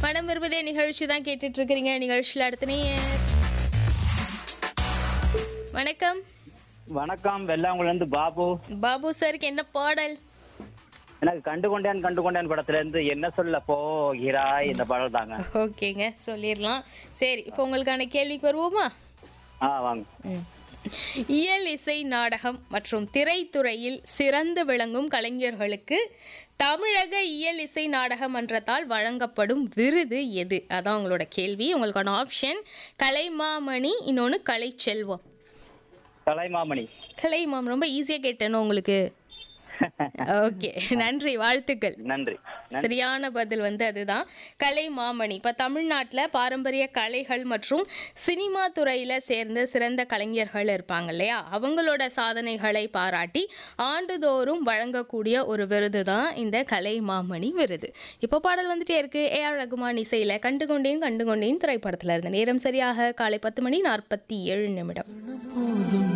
மனம் விரும்பதே நிகழ்ச்சி தான் கேட்டுட்டு இருக்கிறீங்க நிகழ்ச்சியில் அடுத்த நேயர் வணக்கம் வணக்கம் வெள்ளாங்குள்ள இருந்து பாபு பாபு சாருக்கு என்ன பாடல் எனக்கு கண்டு கொண்டேன் கண்டு கொண்டேன் படத்துல இருந்து என்ன சொல்ல போகிறாய் இந்த பாடல் தாங்க ஓகேங்க சொல்லிடலாம் சரி இப்போ உங்களுக்கான கேள்விக்கு வருவோமா ஆ வாங்க ம். இயல் இசை நாடகம் மற்றும் திரைத்துறையில் சிறந்து விளங்கும் கலைஞர்களுக்கு தமிழக இயல் இசை நாடக மன்றத்தால் வழங்கப்படும் விருது எது அதான் உங்களோட கேள்வி உங்களுக்கான ஆப்ஷன் கலைமாமணி இன்னொன்று கலைச்செல்வம் கலைமாமணி கலைமாம் ரொம்ப ஈஸியாக கேட்டேனோ உங்களுக்கு ஓகே நன்றி வாழ்த்துக்கள் நன்றி நன்றி. சரியான பதில் வந்து அதுதான் கலை மாமணி இப்போ தமிழ்நாட்டில் பாரம்பரிய கலைகள் மற்றும் சினிமா துறையில் சேர்ந்த சிறந்த கலைஞர்கள் இருப்பாங்க இல்லையா அவங்களோட சாதனைகளை பாராட்டி ஆண்டுதோறும் வழங்கக்கூடிய ஒரு விருது தான் இந்த கலை மாமணி விருது இப்போ பாடல் வந்துட்டே இருக்கு ஏ ஆர் ரகுமான் இசையில் கண்டுகொண்டேன் கண்டுகொண்டேன் திரைப்படத்தில் இருந்த நேரம் சரியாக காலை பத்து மணி நாற்பத்தி ஏழு நிமிடம் போதும்